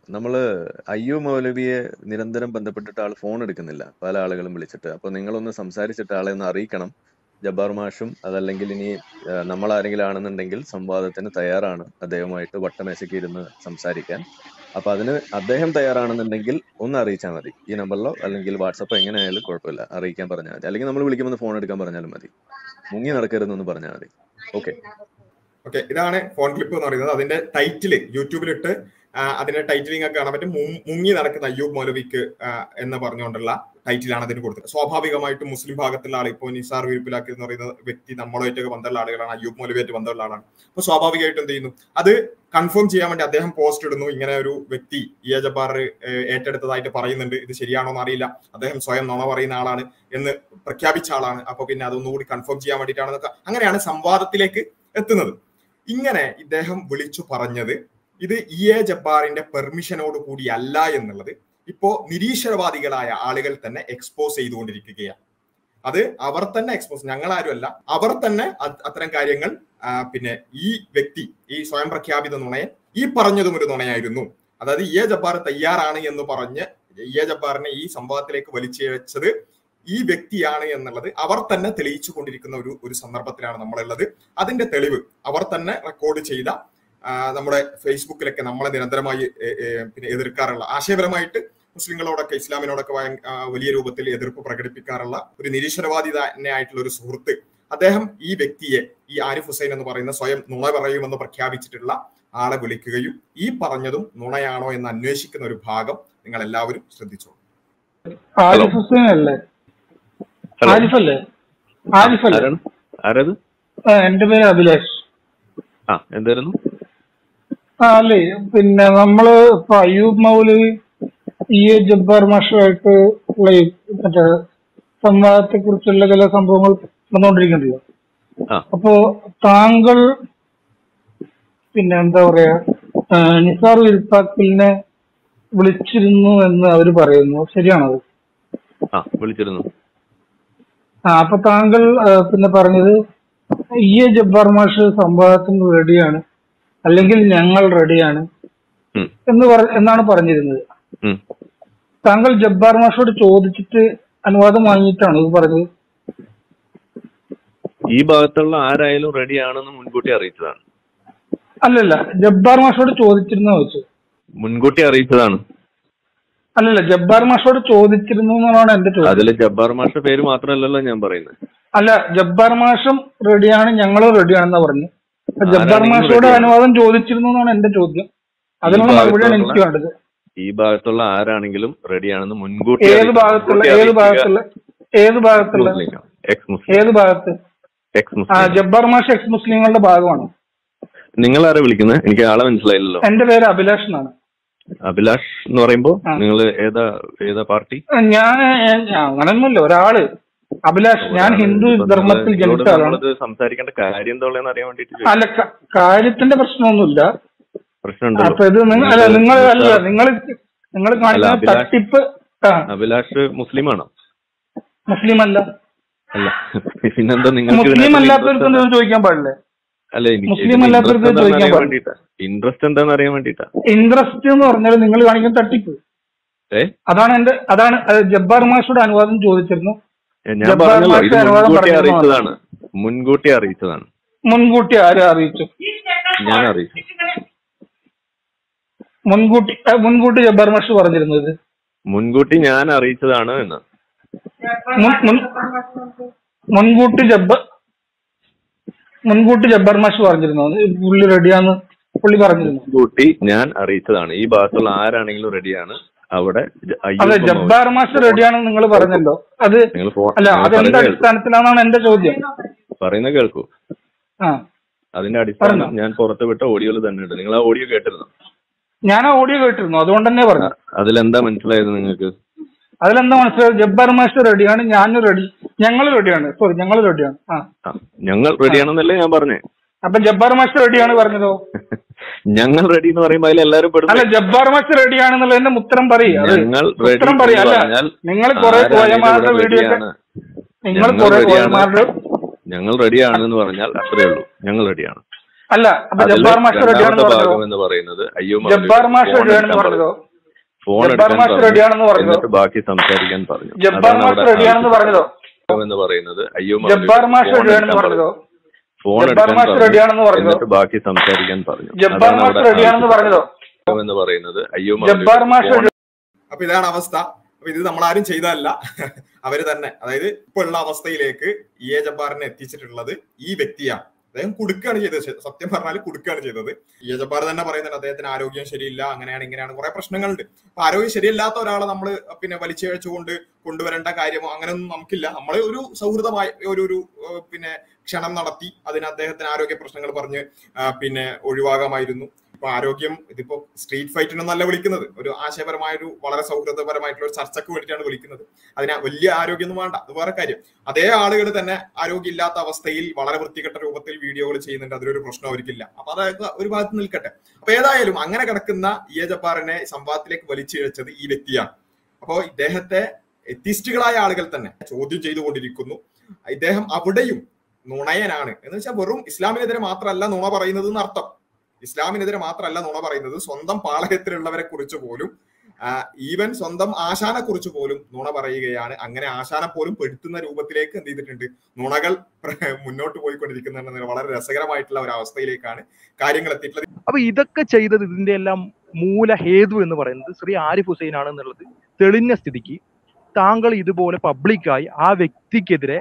നമ്മള് അയ്യൂ മൗലവിയെ നിരന്തരം ബന്ധപ്പെട്ടിട്ട് ആൾ ഫോൺ എടുക്കുന്നില്ല പല ആളുകളും വിളിച്ചിട്ട് അപ്പൊ നിങ്ങളൊന്ന് സംസാരിച്ചിട്ട് ആളെ ഒന്ന് അറിയിക്കണം ജബ്ബാർ മാഷും അതല്ലെങ്കിൽ ഇനി ആ, നമ്മൾ ആരെങ്കിലും ആണെന്നുണ്ടെങ്കിൽ സംവാദത്തിന് തയ്യാറാണ് അദ്ദേഹവുമായിട്ട് വട്ടമേശയ്ക്ക് ഇരുന്ന് സംസാരിക്കാൻ അപ്പൊ അതിന് അദ്ദേഹം തയ്യാറാണെന്നുണ്ടെങ്കിൽ ഒന്ന് അറിയിച്ചാൽ മതി ഈ നമ്പറിലോ അല്ലെങ്കിൽ വാട്സപ്പോ എങ്ങനെയായാലും കുഴപ്പമില്ല അറിയിക്കാൻ പറഞ്ഞാൽ മതി അല്ലെങ്കിൽ നമ്മൾ വിളിക്കുമ്പോൾ ഫോൺ എടുക്കാൻ പറഞ്ഞാലും മതി മുങ്ങി നടക്കരുതെന്ന് പറഞ്ഞാൽ മതി ഓക്കെ ഓക്കെ ഇതാണ് ഫോൺ ക്ലിപ്പ് എന്ന് പറയുന്നത് അതിന്റെ ടൈറ്റിൽ യൂട്യൂബിലിട്ട് ആ, അതിന്റെ ടൈറ്റിലിംഗ് ഒക്കെ കാണാൻ പറ്റും മു- മുങ്ങി നടക്കുന്ന അയ്യൂബ് മൗലവിക്ക് ആ, എന്ന് പറഞ്ഞുകൊണ്ടുള്ള ടൈറ്റിലാണ് അതിന് കൊടുത്തത് സ്വാഭാവികമായിട്ടും മുസ്ലിം ഭാഗത്തുള്ള ആൾ ഇപ്പോൾ നിസാർ വിരിപ്പിലാക്കി എന്ന് പറയുന്ന വ്യക്തി നമ്മളുമായിട്ടൊക്കെ ബന്ധമുള്ള ആളുകളാണ് അയ്യൂബ് മൗലവിയായിട്ട് ബന്ധമുള്ള ആളാണ് അപ്പൊ സ്വാഭാവികമായിട്ടും എന്ത് ചെയ്യുന്നു അത് കൺഫേം ചെയ്യാൻ വേണ്ടി അദ്ദേഹം പോസ്റ്റ് ഇടുന്നു ഇങ്ങനെ ഒരു വ്യക്തി ഇ എ ജബ്ബാർ ഏഹ്, ഏറ്റെടുത്തതായിട്ട് പറയുന്നുണ്ട് ഇത് ശരിയാണോ എന്ന് അറിയില്ല അദ്ദേഹം സ്വയം നുണ പറയുന്ന ആളാണ് എന്ന് പ്രഖ്യാപിച്ച ആളാണ് അപ്പൊ പിന്നെ അതൊന്നുകൂടി കൺഫേം ചെയ്യാൻ വേണ്ടിയിട്ടാണെന്നൊക്കെ അങ്ങനെയാണ് സംവാദത്തിലേക്ക് എത്തുന്നത് ഇങ്ങനെ ഇദ്ദേഹം വിളിച്ചു പറഞ്ഞത് ഇത് ഇ എ ജബ്ബാറിന്റെ പെർമിഷനോട് കൂടി അല്ല എന്നുള്ളത് ഇപ്പോ നിരീശ്വരവാദികളായ ആളുകൾ തന്നെ എക്സ്പോസ് ചെയ്തുകൊണ്ടിരിക്കുകയാണ് അത് അവർ തന്നെ എക്സ്പോസ് ഞങ്ങളാരുമല്ല അവർ തന്നെ അത് അത്തരം കാര്യങ്ങൾ ആ, പിന്നെ ഈ വ്യക്തി ഈ സ്വയം പ്രഖ്യാപിത നുണയൻ ഈ പറഞ്ഞതും ഒരു നുണയായിരുന്നു അതായത് ഇ എ ജബ്ബാർ തയ്യാറാണ് എന്ന് പറഞ്ഞ് ഇ എ ജബ്ബാറിനെ ഈ സംഭവത്തിലേക്ക് വലിച്ചയച്ചത് ഈ വ്യക്തിയാണ് എന്നുള്ളത് അവർ തന്നെ തെളിയിച്ചു കൊണ്ടിരിക്കുന്ന ഒരു ഒരു സന്ദർഭത്തിലാണ് നമ്മളുള്ളത് അതിന്റെ തെളിവ് അവർ തന്നെ റെക്കോർഡ് ചെയ്ത ആ, നമ്മുടെ ഫേസ്ബുക്കിലൊക്കെ നമ്മളെ നിരന്തരമായി ഏ, ഏ, പിന്നെ എതിർക്കാറുള്ള ആശയപരമായിട്ട് മുസ്ലിങ്ങളോടൊക്കെ ഇസ്ലാമിനോടൊക്കെ ഭയ- ആ, വലിയ രൂപത്തിൽ എതിർപ്പ് പ്രകടിപ്പിക്കാറുള്ള ഒരു നിരീശ്വരവാദി തന്നെ ആയിട്ടുള്ള ഒരു സുഹൃത്ത് അദ്ദേഹം ഈ വ്യക്തിയെ ഈ ആരിഫ് ഹുസൈൻ എന്ന് പറയുന്ന സ്വയം നുണ പറയുമെന്ന് പ്രഖ്യാപിച്ചിട്ടുള്ള ആളെ വിളിക്കുകയും ഈ പറഞ്ഞതും നുണയാണോ എന്ന് അന്വേഷിക്കുന്ന ഒരു ഭാഗം നിങ്ങൾ എല്ലാവരും ശ്രദ്ധിച്ചോ ആരിഫ് ഹുസൈൻ അല്ലേ ഹലോ ആരിഫ് അല്ലേ ആരിഫ് അല്ലേ ആരാണ് ആരത് ആ, എന്റെ പേര് അഭിലാഷ് ആ എന്തായിരുന്നു ആ അല്ലേ പിന്നെ നമ്മള് ഇപ്പൊ അയ്യൂബ് മൗലവി ഇ എ ജബ്ബാർ മാഷുമായിട്ട് ഉള്ള ഈ മറ്റേ സംവാദത്തെ കുറിച്ചുള്ള ചില സംഭവങ്ങൾ നടന്നുകൊണ്ടിരിക്കുന്നുണ്ടല്ലോ ആ അപ്പോ താങ്കൾ പിന്നെ എന്താ പറയാ ആ, നിസാർ വിൽപ്പാക്കിലിനെ വിളിച്ചിരുന്നു എന്ന് അവര് പറയുന്നു ശരിയാണത് ആ വിളിച്ചിരുന്നു ആ അപ്പൊ താങ്കൾ ആ, പിന്നെ പറഞ്ഞത് ഇ എ ജബ്ബാർ മാഷ് സംവാദത്തിന് റെഡിയാണ് അല്ലെങ്കിൽ ഞങ്ങൾ റെഡിയാണ് ഉം, എന്ന് പറ എന്നാണ് പറഞ്ഞിരുന്നത് ഉം. താങ്കൾ ജബ്ബാർ മാഷോട് ചോദിച്ചിട്ട് അനുവാദം വാങ്ങിയിട്ടാണ് ഇത് പറഞ്ഞത് ഈ ഭാഗത്തുള്ള ആരായാലും റെഡി ആണെന്ന് മുൻകൂട്ടി അറിയിച്ചതാണ് അല്ലല്ല ജബ്ബാർ മാഷോട് ചോദിച്ചിരുന്നു വെച്ചു മുൻകൂട്ടി അറിയിച്ചതാണ് അല്ലല്ല ജബ്ബാർ മാഷോട് ചോദിച്ചിരുന്നു എന്നാണ് എന്റെ ചോദ്യം അതിൽ ജബ്ബാർ മാഷ പേര് മാത്രമല്ലല്ലോ ഞാൻ പറയുന്നത് അല്ല ജബ്ബാർ മാഷും റെഡിയാണ് ഞങ്ങളും റെഡിയാണെന്നാ പറഞ്ഞു അപ്പൊ ജബ്ബാർ ആരാണെങ്കിലും മാഷോട് ready ആണ്. അനുവാദം ചോദിച്ചിരുന്നു എന്നാണ് എന്റെ ചോദ്യം അതിനുള്ള ഈ മറുപടിയാണ് എനിക്ക് ഭാഗത്തുള്ള- വേണ്ടത് ഈ ഭാഗത്തുള്ള ആരാണെങ്കിലും റെഡിയാണെന്ന് മുൻകൂട്ടി ഏത് അറിയിച്ചു. ഭാഗത്തുള്ള മുൻകൂട്ടി ഏത് അറിയിക്കുക ഭാഗത്തുള്ള ഏത് ഭാഗത്തുള്ള മുസ്ലിം. എക്സ് മുസ്ലിം ഏത് ഭാഗത്ത് എക്സ് ആ മുസ്ലിം ജബ്ബാർ മാഷ് എക്സ് മുസ്ലിങ്ങളുടെ ഭാഗമാണ് നിങ്ങൾ ആരാ വിളിക്കുന്നത് എനിക്ക് ആളെ മനസ്സിലായില്ലല്ലോ എന്റെ പേര് അഭിലാഷ് എന്നാണ് അഭിലാഷ് എന്ന് പറയുമ്പോ ആ. നിങ്ങൾ ഏതാ ഏതാ പാർട്ടി ഞാൻ അങ്ങനൊന്നുമില്ല ഒരാള് അഭിലാഷ് ഞാൻ ഹിന്ദു ധർമ്മത്തിൽ ജനിച്ച ആളാണ് നമ്മളിത് സംസാരിക്കേണ്ട കാര്യം എന്താണെന്ന് അറിയാൻ വേണ്ടിട്ട് അല്ല ക- കാര്യത്തിന്റെ പ്രശ്നമൊന്നുമില്ല പ്രശ്നമുണ്ടല്ലോ അപ്പൊ ഇത് നിങ്ങൾ അല്ല നിങ്ങൾ അല്ല നിങ്ങൾ നിങ്ങൾ കാണിക്കുന്ന അഭിലാഷ്- തട്ടിപ്പ് ആ അഭിലാഷ് മുസ്ലിമാണോ മുസ്ലിം അല്ല അല്ല പിന്നെന്താ നിങ്ങൾക്ക് മുസ്ലിം ഇതിനകത്ത് അല്ലാത്തവർക്ക് interest ഒന്നും ചോദിക്കാൻ പാടില്ലേ അല്ല എനിക്ക് മുസ്ലിം അല്ലാത്തവർക്ക് ചോദിക്കാൻ അറിയാൻ പാടില്ല. വേണ്ടിട്ടാ ഇൻട്രസ്റ്റ് എന്താന്ന് അറിയാൻ വേണ്ടിട്ടാ ഇൻട്രസ്റ്റ് എന്ന് പറഞ്ഞാൽ നിങ്ങൾ കാണിക്കുന്ന തട്ടിപ്പ് ഏ അതാണ് എന്റെ അതാണ് അത് ജബ്ബാർ മാഷോട് അനുവാദം ചോദിച്ചിരുന്നു ഞാൻ ജബ്ബാർ പറഞ്ഞല്ലോ ഇത് മാഷ് അനുവാദം മുൻകൂട്ടി പറഞ്ഞതാണ്. അറിയിച്ചതാണ് മുൻകൂട്ടി അറിയിച്ചതാണ് മുൻകൂട്ടി ആരെ അറിയിച്ചു ഞാൻ അറിയിച്ചു മുൻകൂട്ടി ആ, മുൻകൂട്ടി ജബ്ബാർ മാഷ് പറഞ്ഞിരുന്നത് മുൻകൂട്ടി ഞാൻ അറിയിച്ചതാണ് എന്ന് മുൻ- മുൻ- മുൻകൂട്ടി ജബ്ബ മുൻകൂട്ടി ജബ്ബാർ മാഷ് പറഞ്ഞിരുന്നു അത് പുള്ളി റെഡിയാന്ന് പുള്ളി പറഞ്ഞിരുന്നു മുൻകൂട്ടി ഞാൻ അറിയിച്ചതാണ് ഈ ഭാഗത്തുള്ള ആരാണെങ്കിലും റെഡിയാണ് അവിടെ ജ- അതെ അയ്യൂബ് ജബ്ബാർ മാഷ് റെഡിയാണെന്ന് നിങ്ങൾ പറഞ്ഞല്ലോ അത് നിങ്ങൾ ഫോ- അല്ല നിങ്ങൾ അതെന്ത് പറയുന്നത് കേൾക്കൂ. അടിസ്ഥാനത്തിലാണെന്നാണ് എന്റെ ചോദ്യം പറയുന്നത് കേൾക്കൂ ആ അതിന്റെ അടിസ്ഥാനം പറഞ്ഞോ. ഞാൻ പുറത്ത് വിട്ട ഓഡിയോയിൽ തന്നെ ഉണ്ട് നിങ്ങൾ ആ ഓഡിയോ കേട്ടിരുന്നു ഞാൻ ആ ഓഡിയോ കേട്ടിരുന്നു അതുകൊണ്ട് തന്നെ പറഞ്ഞു അതിലെന്താ മനസ്സിലായത് നിങ്ങൾക്ക് അതിലെന്താ മനസ്സിലായത് ജബ്ബാർ മാഷ് റെഡിയാണ് ഞാനും റെഡി ഞങ്ങൾ റെഡിയാണ് സോറി ഞങ്ങൾ റെഡിയാണ് ആ ആ, ഞങ്ങൾ റെഡിയാണെന്നല്ലേ ഞാൻ പറഞ്ഞേ അപ്പൊ ജബ്ബാർ മാഷ് റെഡിയാണ് പറഞ്ഞതോ ഞങ്ങൾ റെഡി എന്ന് പറയുമ്പോൾ അതിൽ എല്ലാവരും അല്ല പെടുന്നു ജബ്ബാർ മാഷ് റെഡിയാണെന്നുള്ളതിന്റെ ഉത്തരം പറയും അത് ഞങ്ങൾ ready ഉത്തരം പറയും എന്ന് അല്ല പറഞ്ഞാൽ നിങ്ങൾ കുറെ ആരാണെങ്കിലും കോയമാരുടെ ഇവിടെ വീഡിയോ ഒക്കെ ready ആണ്. നിങ്ങൾ ഞങ്ങൾ കുറെ ready ആണ്. കോയമാരുടെ ഞങ്ങൾ റെഡിയാണെന്ന് പറഞ്ഞാൽ അത്രേ ഉള്ളൂ ഞങ്ങൾ റെഡിയാണ് അല്ല അപ്പൊ അതില് ജബ്ബാർ മാസ്റ്റർ റെഡിയാണെന്ന് രണ്ടാമത്തെ പറഞ്ഞതോ ഭാഗം എന്ന് പറയുന്നത് അയ്യൂബ് ജബ്ബാർ മൗലവിയോട് മാസ്റ്റർ ഫോൺ റെഡിയാണെന്ന് എടുക്കാൻ പറഞ്ഞതോ പറഞ്ഞു ഫോൺ ജബ്ബാർ എടുക്കാൻ മാസ്റ്റർ പറഞ്ഞു റെഡിയാണെന്ന് പറഞ്ഞതോ എന്നിട്ട് ബാക്കി സംസാരിക്കാൻ പറഞ്ഞു ജബ്ബാർ അതാണ് അവിടെ മാസ്റ്റർ റെഡിയാണെന്ന് ആവശ്യപ്പെട്ടത് പറഞ്ഞതോ എന്ന് പറയുന്നത് അയ്യൂബ് ജബ്ബാർ മൗലവിയോട് മാസ്റ്റർ ഫോൺ റെഡിയാണെന്ന് എടുക്കാൻ പറഞ്ഞതോ പറഞ്ഞു ജബ്ബാർ എന്നിട്ട് മാസ്റ്റർ ബാക്കി റെഡിയാണെന്ന് സംസാരിക്കാൻ പറഞ്ഞതോ പറഞ്ഞു എന്ന് പറയുന്നത് അയ്യൂബ് ജബ്ബാർ മൗലവിയോട് മാസ്റ്റർ ഫോൺ അപ്പൊ ഇതാണ് അവസ്ഥ അപ്പൊ ഇത് നമ്മളാരും ചെയ്തതല്ല അവര് തന്നെ അതായത് ഇപ്പൊ ഉള്ള അവസ്ഥയിലേക്ക് ഇ എ ജബ്ബാറിനെ എത്തിച്ചിട്ടുള്ളത് ഈ വ്യക്തിയാണ് അദ്ദേഹം കൊടുക്കുകയാണ് ചെയ്തത് ശ- സത്യം പറഞ്ഞാൽ കൊടുക്കുകയാണ് ചെയ്തത് ഇ എ ജബ്ബാർ തന്നെ പറയുന്നുണ്ട് അദ്ദേഹത്തിന് ആരോഗ്യം ശരിയില്ല അങ്ങനെയാണ് ഇങ്ങനെയാണ് കുറെ പ്രശ്നങ്ങളുണ്ട് അപ്പൊ ആരോഗ്യം ശരിയല്ലാത്ത ഒരാളെ നമ്മൾ പിന്നെ വലിച്ചഴിച്ചുകൊണ്ട് കൊണ്ടുവരേണ്ട കാര്യമോ അങ്ങനെയൊന്നും നമുക്കില്ല നമ്മൾ ഒരു സൗഹൃദമായ ഒരു ഒരു ഏഹ്, പിന്നെ ക്ഷണം നടത്തി അതിന് അദ്ദേഹത്തിന് ആരോഗ്യ പ്രശ്നങ്ങൾ പറഞ്ഞ് ആ, പിന്നെ ഒഴിവാകാമായിരുന്നു ഇപ്പൊ ആരോഗ്യം ഇതിപ്പോ സ്ട്രീറ്റ് ഫൈറ്റിനൊന്നല്ല വിളിക്കുന്നത് ഒരു ആശയപരമായ ഒരു വളരെ സൗഹൃദപരമായിട്ടുള്ള ഒരു ചർച്ചക്ക് വേണ്ടിയിട്ടാണ് വിളിക്കുന്നത് അതിന് വലിയ ആരോഗ്യമൊന്നും വേണ്ട അത് വേറെ കാര്യം അതേ ആളുകൾ തന്നെ ആരോഗ്യമില്ലാത്ത അവസ്ഥയിൽ വളരെ വൃത്തികെട്ട രൂപത്തിൽ വീഡിയോകൾ ചെയ്യുന്നുണ്ട് അതിലൊരു പ്രശ്നം അവർക്കില്ല അപ്പൊ അതൊക്കെ ഒരു ഭാഗത്ത് നിൽക്കട്ടെ അപ്പൊ ഏതായാലും അങ്ങനെ കിടക്കുന്ന ഇ എ ജബ്ബാറിനെ സംവാദത്തിലേക്ക് വലിച്ചിഴച്ചത് ഈ വ്യക്തിയാണ് അപ്പോ ഇദ്ദേഹത്തെ എത്തിസ്റ്റുകളായ ആളുകൾ തന്നെ ചോദ്യം ചെയ്തുകൊണ്ടിരിക്കുന്നു ഇദ്ദേഹം അവിടെയും നുണയനാണ് എന്ന് വെച്ചാൽ വെറും ഇസ്ലാമിനെതിരെ മാത്രമല്ല നുണ പറയുന്നത് എന്നർത്ഥം ഇസ്ലാമിനെതിരെ മാത്രമല്ല നുണ പറയുന്നത് സ്വന്തം പാളയത്തിലുള്ളവരെ കുറിച്ച് പോലും ഈവൻ സ്വന്തം ആശാനെ കുറിച്ച് പോലും നുണ പറയുകയാണ് അങ്ങനെ ആശാനെ പോലും പെടുത്തുന്ന രൂപത്തിലേക്ക് എന്ത് ചെയ്തിട്ടുണ്ട് നുണകൾ മുന്നോട്ട് പോയിക്കൊണ്ടിരിക്കുന്ന വളരെ രസകരമായിട്ടുള്ള ഒരു അവസ്ഥയിലേക്കാണ് കാര്യങ്ങൾ എത്തിയിട്ടുള്ളത് അപ്പൊ ഇതൊക്കെ ചെയ്തത് ഇതിന്റെ എല്ലാം മൂല ഹേതു എന്ന് പറയുന്നത് ശ്രീ ആരിഫ് ഹുസൈൻ ആണ് എന്നുള്ളത് തെളിഞ്ഞ സ്ഥിതിക്ക് താങ്കൾ ഇതുപോലെ പബ്ലിക്കായി ആ വ്യക്തിക്കെതിരെ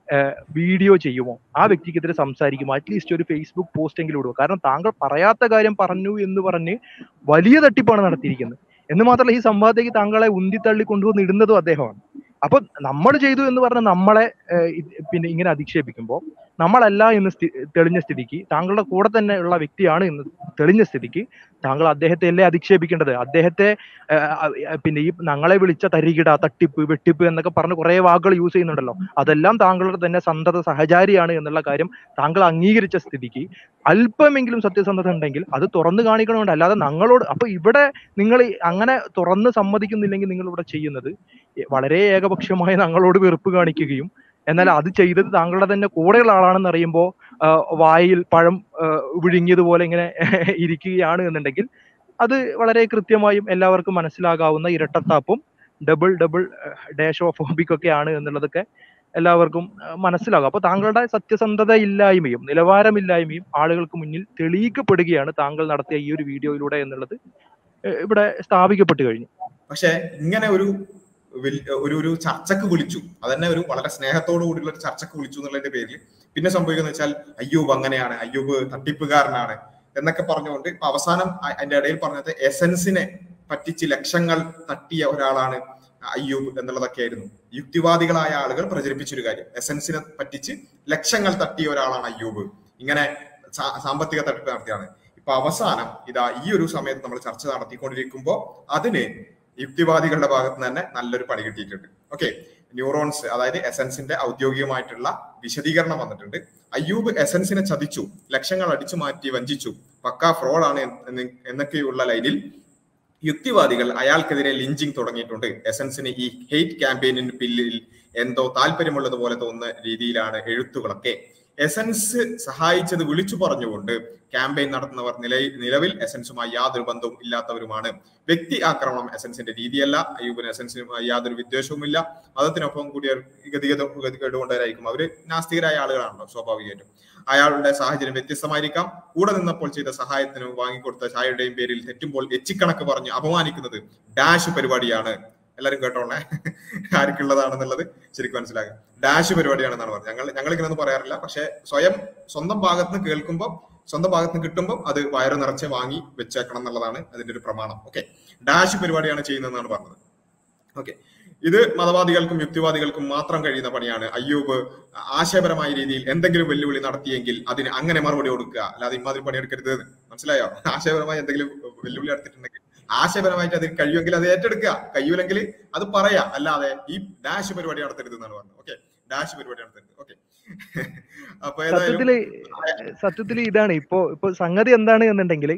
വീഡിയോ ചെയ്യുമോ ആ വ്യക്തിക്കെതിരെ സംസാരിക്കുമോ അറ്റ്ലീസ്റ്റ് ഒരു ഫേസ്ബുക്ക് പോസ്റ്റ് എങ്കിലും ഇടുമോ കാരണം താങ്കൾ പറയാത്ത കാര്യം പറഞ്ഞു എന്ന് പറഞ്ഞ് വലിയ തട്ടിപ്പാണ് നടത്തിയിരിക്കുന്നത് എന്ന് മാത്രമല്ല ഈ സംവാദത്തേക്ക് താങ്കളെ ഉന്തിത്തള്ളി കൊണ്ടുവന്ന് ഇടുന്നതും അദ്ദേഹമാണ് അപ്പൊ നമ്മൾ ചെയ്തു എന്ന് പറഞ്ഞ നമ്മളെ ഏഹ്, ഇത് പിന്നെ ഇങ്ങനെ അധിക്ഷേപിക്കുമ്പോൾ നമ്മളല്ല എന്ന് സ്ഥി- തെളിഞ്ഞ സ്ഥിതിക്ക് താങ്കളുടെ കൂടെ തന്നെ ഉള്ള വ്യക്തിയാണ് എന്ന് തെളിഞ്ഞ സ്ഥിതിക്ക് താങ്കൾ അദ്ദേഹത്തെ അല്ലേ അധിക്ഷേപിക്കേണ്ടത് അദ്ദേഹത്തെ ഏഹ്, അഹ് പിന്നെ ഈ ഞങ്ങളെ വിളിച്ച തരികിട തട്ടിപ്പ് വെട്ടിപ്പ് എന്നൊക്കെ പറഞ്ഞ് കുറെ വാക്കുകൾ യൂസ് ചെയ്യുന്നുണ്ടല്ലോ അതെല്ലാം താങ്കളുടെ തന്നെ സന്തത സഹചാരിയാണ് എന്നുള്ള കാര്യം താങ്കൾ അംഗീകരിച്ച സ്ഥിതിക്ക് അല്പമെങ്കിലും സത്യസന്ധത ഉണ്ടെങ്കിൽ അത് തുറന്നു കാണിക്കണമുണ്ട് അല്ലാതെ ഞങ്ങളോട് അപ്പൊ ഇവിടെ നിങ്ങൾ അങ്ങനെ തുറന്ന് സമ്മതിക്കുന്നില്ലെങ്കിൽ നിങ്ങൾ ഇവിടെ ചെയ്യുന്നത് വളരെ ഏകപക്ഷമായി ഞങ്ങളോട് വെറുപ്പ് കാണിക്കുകയും എന്നാൽ അത് ചെയ്തത് താങ്കളുടെ തന്നെ കൂടെയുള്ള ആളാണെന്ന് അറിയുമ്പോൾ വായിൽ പഴം ആ, വിഴുങ്ങിയതുപോലെ ഇങ്ങനെ ഇരിക്കുകയാണ് എന്നുണ്ടെങ്കിൽ അത് വളരെ കൃത്യമായും എല്ലാവർക്കും മനസ്സിലാകാവുന്ന ഇരട്ടത്താപ്പും ഡബിൾ ഡബിൾ ഡാഷ് ഓഫ് ഒക്കെ ആണ് എന്നുള്ളതൊക്കെ എല്ലാവർക്കും ആ, മനസ്സിലാകും അപ്പൊ താങ്കളുടെ സത്യസന്ധത ഇല്ലായ്മയും നിലവാരമില്ലായ്മയും ആളുകൾക്ക് മുന്നിൽ തെളിയിക്കപ്പെടുകയാണ് താങ്കൾ നടത്തിയ ഈ ഒരു വീഡിയോയിലൂടെ എന്നുള്ളത് ഏഹ്, ഇവിടെ സ്ഥാപിക്കപ്പെട്ടു കഴിഞ്ഞു പക്ഷെ ഇങ്ങനെ ഒരു വൽ- ഒരു ഒരു ചർച്ചക്ക് വിളിച്ചു അതന്നെ ഒരു വളരെ സ്നേഹത്തോടു കൂടിയുള്ള ഒരു ചർച്ചക്ക് വിളിച്ചു എന്നുള്ളതിന്റെ പേരിൽ പിന്നെ സംഭവിക്കുന്ന വെച്ചാൽ അയ്യൂബ് അങ്ങനെയാണ് അയ്യൂബ് തട്ടിപ്പുകാരനാണ് എന്നൊക്കെ പറഞ്ഞുകൊണ്ട് ഇപ്പൊ അവസാനം അ- അതിന്റെ ഇടയിൽ പറഞ്ഞത് എസൻസിനെ പറ്റിച്ച് ലക്ഷങ്ങൾ തട്ടിയ ഒരാളാണ് അയ്യൂബ് എന്നുള്ളതൊക്കെയായിരുന്നു യുക്തിവാദികളായ ആളുകൾ പ്രചരിപ്പിച്ചൊരു കാര്യം എസൻസിനെ പറ്റിച്ച് ലക്ഷങ്ങൾ തട്ടിയ ഒരാളാണ് അയ്യൂബ് ഇങ്ങനെ സാ- സാമ്പത്തിക തട്ടിപ്പ് നടത്തിയാണ് ഇപ്പൊ അവസാനം ഇതാ ഈ ഒരു സമയത്ത് നമ്മൾ ചർച്ച നടത്തിക്കൊണ്ടിരിക്കുമ്പോൾ അതിന് യുക്തിവാദികളുടെ ഭാഗത്ത് നിന്ന് തന്നെ നല്ലൊരു പണി കിട്ടിയിട്ടുണ്ട് ഓക്കെ ന്യൂറോൺസ് അതായത് എസൻസിന്റെ ഔദ്യോഗികമായിട്ടുള്ള വിശദീകരണം വന്നിട്ടുണ്ട് അയ്യൂബ് എസൻസിനെ ചതിച്ചു ലക്ഷങ്ങൾ അടിച്ചു മാറ്റി വഞ്ചിച്ചു പക്കാ ഫ്രോഡാണ് എന്ന് എന്നൊക്കെയുള്ള ലൈനിൽ യുക്തിവാദികൾ അയാൾക്കെതിരെ ലിഞ്ചിങ് തുടങ്ങിയിട്ടുണ്ട് എസൻസിന് ഈ ഹെയ്റ്റ് ക്യാമ്പയിനിന് പിന്നിൽ എന്തോ താല്പര്യമുള്ളത് തോന്നുന്ന രീതിയിലാണ് എഴുത്തുകളൊക്കെ എസൻസ് സഹായിച്ചത് വിളിച്ചു പറഞ്ഞുകൊണ്ട് ക്യാമ്പയിൻ നടത്തുന്നവർ നില നിലവിൽ എസൻസുമായി യാതൊരു ബന്ധവും ഇല്ലാത്തവരുമാണ് വ്യക്തി ആക്രമണം എസൻസിന്റെ രീതിയല്ല അയ്യൂബിന് എസൻസിനുമായി യാതൊരു വിദ്വേഷവുമില്ല മതത്തിനൊപ്പം കൂടിയ ഗതിഗത ഗതികേടുകൊണ്ടവരായിരിക്കും അവര് നാസ്തികരായ ആളുകളാണല്ലോ സ്വാഭാവികമായിട്ടും അയാളുടെ സാഹചര്യം വ്യത്യസ്തമായിരിക്കാം കൂടെ നിന്നപ്പോൾ ചെയ്ത സഹായത്തിന് വാങ്ങിക്കൊടുത്ത ചായയുടെയും പേരിൽ തെറ്റുമ്പോൾ എച്ചിക്കണക്ക് പറഞ്ഞ് അപമാനിക്കുന്നത് ഡാഷ് പരിപാടിയാണ് എല്ലാരും കേട്ടോണേ ആർക്കുള്ളതാണെന്നുള്ളത് ശരിക്കും മനസ്സിലാകും ഡാഷ് പരിപാടിയാണെന്നാണ് പറഞ്ഞത് ഞങ്ങൾ ഞങ്ങൾ ഇങ്ങനെയൊന്നും പറയാറില്ല പക്ഷെ സ്വയം സ്വന്തം ഭാഗത്ത് നിന്ന് കേൾക്കുമ്പോൾ സ്വന്തം ഭാഗത്ത് നിന്ന് കിട്ടുമ്പോൾ അത് വയറ് നിറച്ച് വാങ്ങി വെച്ചേക്കണം എന്നുള്ളതാണ് അതിന്റെ ഒരു പ്രമാണം ഓക്കെ ഡാഷ് പരിപാടിയാണ് ചെയ്യുന്നതെന്നാണ് പറഞ്ഞത് ഓക്കെ ഇത് മതവാദികൾക്കും യുക്തിവാദികൾക്കും മാത്രം കഴിയുന്ന പണിയാണ് അയ്യൂബ് ആശയപരമായ രീതിയിൽ എന്തെങ്കിലും വെല്ലുവിളി നടത്തിയെങ്കിൽ അതിന് അങ്ങനെ മറുപടി കൊടുക്കുക അല്ലാതെ ഇമാതിരി പണിയെടുക്കരുത് എന്ന്. മനസ്സിലായോ ആശയപരമായി എന്തെങ്കിലും വെല്ലുവിളി നടത്തിയിട്ടുണ്ടെങ്കിൽ ആശയപരമായിട്ട് അതിന് കഴിയുമെങ്കിൽ അത് ഏറ്റെടുക്കുക കഴിയൂലെങ്കിൽ അത് പറയാ അല്ലാതെ ഈ ഡാഷ് പരിപാടി നടത്തരുത് എന്നാണ് പറഞ്ഞത് ഓക്കെ ഡാഷ് പരിപാടി നടത്തരുത് ഓക്കെ അപ്പൊ ഏതായാലും സത്യത്തില് സത്യത്തില് ഇതാണ് ഇപ്പോ ഇപ്പൊ സംഗതി എന്താണ് എന്നുണ്ടെങ്കിൽ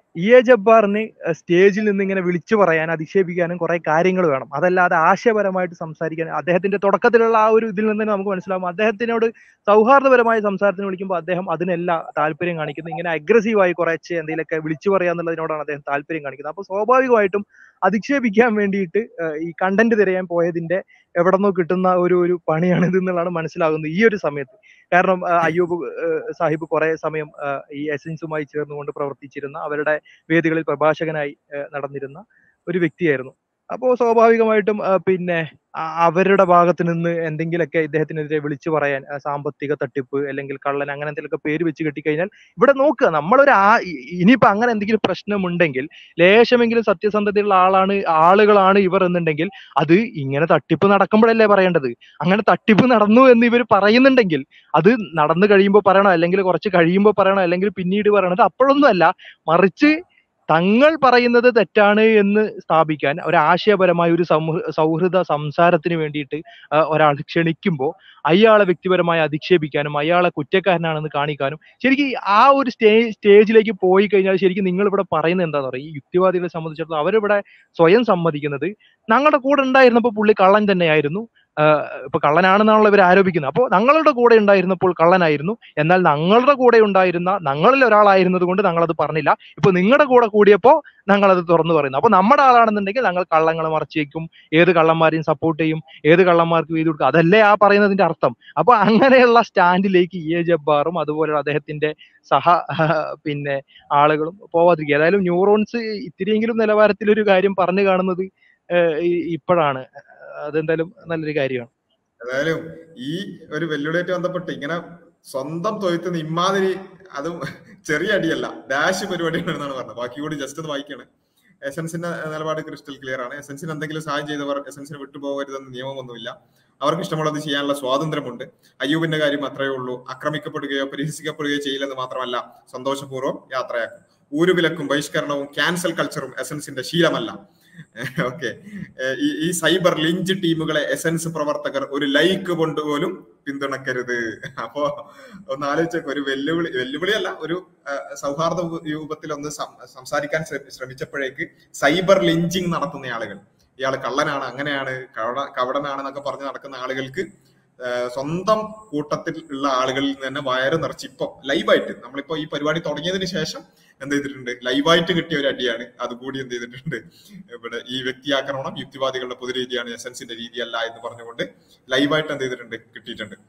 ഇ എ ജബ്ബാറിന് സ്റ്റേജിൽ നിന്ന് ഇങ്ങനെ വിളിച്ചു പറയാൻ അധിക്ഷേപിക്കാനും കുറെ കാര്യങ്ങൾ വേണം അതല്ലാതെ ആശയപരമായിട്ട് സംസാരിക്കാൻ അദ്ദേഹത്തിന്റെ തുടക്കത്തിലുള്ള ആ ഒരു ഇതിൽ നിന്ന് തന്നെ നമുക്ക് മനസ്സിലാവും അദ്ദേഹത്തിനോട് സൗഹാർദ്ദപരമായ സംസാരത്തിന് വിളിക്കുമ്പോൾ അദ്ദേഹം അതിനെല്ലാം താല്പര്യം കാണിക്കുന്നത് ഇങ്ങനെ അഗ്രസീവായി കുറച്ച് എന്തെങ്കിലുമൊക്കെ വിളിച്ചു പറയാന്നുള്ളതിനോടാണ് അദ്ദേഹം താല്പര്യം കാണിക്കുന്നത് അപ്പോൾ സ്വാഭാവികമായിട്ടും അധിക്ഷേപിക്കാൻ വേണ്ടിയിട്ട് ഏഹ്, ഈ കണ്ടന്റ് തിരയാൻ പോയതിന്റെ എവിടെന്നോ കിട്ടുന്ന ഒരു ഒരു പണിയാണ് ഇത് എന്നുള്ളതാണ് മനസ്സിലാകുന്നത് ഈ ഒരു സമയത്ത് കാരണം ആ, അയ്യൂബ് ഏഹ്, സാഹിബ് കുറെ സമയം ആ, ഈ എസൻസുമായി ചേർന്നുകൊണ്ട് പ്രവർത്തിച്ചിരുന്ന അവരുടെ വേദികളിൽ പ്രഭാഷകനായി ഏഹ്, നടന്നിരുന്ന ഒരു വ്യക്തിയായിരുന്നു അപ്പോൾ സ്വാഭാവികമായിട്ടും ആ, പിന്നെ ആ- അവരുടെ ഭാഗത്ത് നിന്ന് എന്തെങ്കിലുമൊക്കെ ഇദ്ദേഹത്തിനെതിരെ വിളിച്ചു പറയാൻ ആ, സാമ്പത്തിക തട്ടിപ്പ് അല്ലെങ്കിൽ കള്ളൻ അങ്ങനെ എന്തെങ്കിലുമൊക്കെ പേര് വെച്ച് കെട്ടിക്കഴിഞ്ഞാൽ ഇവിടെ നോക്കുക നമ്മളൊരു ആ ഇ- ഇനിയിപ്പോ അങ്ങനെ എന്തെങ്കിലും പ്രശ്നമുണ്ടെങ്കിൽ ലേശമെങ്കിലും സത്യസന്ധതയുള്ള ആളാണ് ആളുകളാണ് ഇവർ എന്നുണ്ടെങ്കിൽ അത് ഇങ്ങനെ തട്ടിപ്പ് നടക്കുമ്പോഴല്ലേ പറയേണ്ടത് അങ്ങനെ തട്ടിപ്പ് നടന്നു എന്ന് ഇവർ പറയുന്നുണ്ടെങ്കിൽ അത് നടന്നു കഴിയുമ്പോൾ പറയണോ അല്ലെങ്കിൽ കുറച്ച് കഴിയുമ്പോൾ പറയണോ അല്ലെങ്കിൽ പിന്നീട് പറയണത് അപ്പോഴൊന്നും അല്ല മറിച്ച് തങ്ങൾ പറയുന്നത് തെറ്റാണ് എന്ന് സ്ഥാപിക്കാൻ ഒരു ആശയപരമായ ഒരു സമൂ- സൗഹൃദ സംസാരത്തിന് വേണ്ടിയിട്ട് ആ, ഒരാൾ ക്ഷണിക്കുമ്പോൾ അയാളെ വ്യക്തിപരമായി അധിക്ഷേപിക്കാനും അയാളെ കുറ്റക്കാരനാണെന്ന് കാണിക്കാനും ശരിക്കും ആ ഒരു സ്റ്റേ സ്റ്റേജിലേക്ക് പോയി കഴിഞ്ഞാൽ ശരിക്കും നിങ്ങൾ ഇവിടെ പറയുന്നത് എന്താന്ന് പറയുക ഈ യുക്തിവാദികളെ സംബന്ധിച്ചിടത്തോളം അവരിവിടെ സ്വയം സമ്മതിക്കുന്നത് ഞങ്ങളുടെ കൂടെ ഉണ്ടായിരുന്നപ്പോൾ പുള്ളി കള്ളൻ തന്നെയായിരുന്നു ആഹ് ഇപ്പൊ കള്ളനാണെന്നാണല്ലോ ഇവർ ആരോപിക്കുന്നത് അപ്പോൾ ഞങ്ങളുടെ കൂടെ ഉണ്ടായിരുന്നപ്പോൾ കള്ളനായിരുന്നു എന്നാൽ ഞങ്ങളുടെ കൂടെ ഉണ്ടായിരുന്ന ഞങ്ങളിൽ ഒരാളായിരുന്നത് കൊണ്ട് ഞങ്ങളത് പറഞ്ഞില്ല ഇപ്പൊ നിങ്ങളുടെ കൂടെ കൂടിയപ്പോൾ ഞങ്ങളത് തുറന്നു പറയുന്നു അപ്പൊ നമ്മുടെ ആളാണെന്നുണ്ടെങ്കിൽ ഞങ്ങൾ കള്ളങ്ങളെ മറച്ചു വെക്കും ഏത് കള്ളന്മാരെയും സപ്പോർട്ട് ചെയ്യും ഏത് കള്ളന്മാർക്ക് വീതി കൊടുക്കും അതല്ലേ ആ പറയുന്നതിന്റെ അർത്ഥം അപ്പൊ അങ്ങനെയുള്ള സ്റ്റാൻഡിലേക്ക് ഇ എ ജബ്ബാറും അതുപോലെ അദ്ദേഹത്തിന്റെ സഹ പിന്നെ ആളുകളും പോവാതിരിക്കുക ഏതായാലും ന്യൂറോൺസ് ഇത്തിരിയെങ്കിലും നിലവാരത്തിൽ ഒരു കാര്യം പറഞ്ഞു കാണുന്നത് ഏഹ് ഈ- ഇപ്പോഴാണ് അതെന്തായാലും നല്ലൊരു കാര്യമാണ് ഏതായാലും ഈ ഒരു വെല്ലുവിളിയായിട്ട് ബന്ധപ്പെട്ട് ഇങ്ങനെ സ്വന്തം തൊഴുത്ത് ഇമ്മാതിരി അതും ചെറിയ അടിയല്ല ഡാഷ് പരിപാടിയാണ് എന്നാണ് പറഞ്ഞത് ബാക്കി കൂടി ജസ്റ്റ് ഒന്ന് വായിക്കാണ് എസൻസിന്റെ നിലപാട് ക്രിസ്റ്റൽ ക്ലിയർ ആണ് എസൻസിന് എന്തെങ്കിലും സഹായം ചെയ്തവർ എസൻസിന് വിട്ടുപോകരുതെന്ന് നിയമമൊന്നുമില്ല അവർക്ക് ഇഷ്ടമുള്ളത് ചെയ്യാനുള്ള സ്വാതന്ത്ര്യമുണ്ട് അയ്യൂബിന്റെ കാര്യം അത്രയേ ഉള്ളൂ ആക്രമിക്കപ്പെടുകയോ പരിഹസിക്കപ്പെടുകയോ ചെയ്യില്ലെന്ന് മാത്രമല്ല സന്തോഷപൂർവ്വം യാത്രയാക്കും ഊരുവിലക്കും ബഹിഷ്കരണവും ക്യാൻസൽ കൾച്ചറും എസൻസിന്റെ ശീലമല്ല ഓക്കെ ഈ ഈ സൈബർ ലിഞ്ച് ടീമുകളെ എസൻസ് പ്രവർത്തകർ ഒരു ലൈക്ക് കൊണ്ടുപോലും പിന്തുണക്കരുത് അപ്പോ ഒന്ന് ആലോചിച്ചൊക്കെ ഒരു വെല്ലുവിളി വെല്ലുവിളിയല്ല ഒരു ആ, സൗഹാർദ്ദ രൂപത്തിൽ ഒന്ന് സം- സംസാരിക്കാൻ ശ്രമി- ശ്രമിച്ചപ്പോഴേക്ക് സൈബർ ലിഞ്ചിങ് നടത്തുന്ന ആളുകൾ ഇയാൾ കള്ളനാണ് അങ്ങനെയാണ് കവട കവടനാണെന്നൊക്കെ പറഞ്ഞ് നടക്കുന്ന ആളുകൾക്ക് ആ, സ്വന്തം കൂട്ടത്തിൽ ഉള്ള ആളുകളിൽ നിന്ന് തന്നെ വയറ് നിറച്ച് ഇപ്പൊ ലൈവായിട്ട് നമ്മളിപ്പോ ഈ പരിപാടി തുടങ്ങിയതിന് ശേഷം എന്ത് ചെയ്തിട്ടുണ്ട് ലൈവായിട്ട് കിട്ടിയ ഒരു അടിയാണ് അതുകൂടി എന്ത് ചെയ്തിട്ടുണ്ട് ഇവിടെ ഈ വ്യക്തി ആക്രമണം യുക്തിവാദികളുടെ പൊതുരീതിയാണ് എസൻസിന്റെ രീതിയല്ല എന്ന് പറഞ്ഞുകൊണ്ട് ലൈവായിട്ട് എന്ത് ചെയ്തിട്ടുണ്ട് കിട്ടിയിട്ടുണ്ട്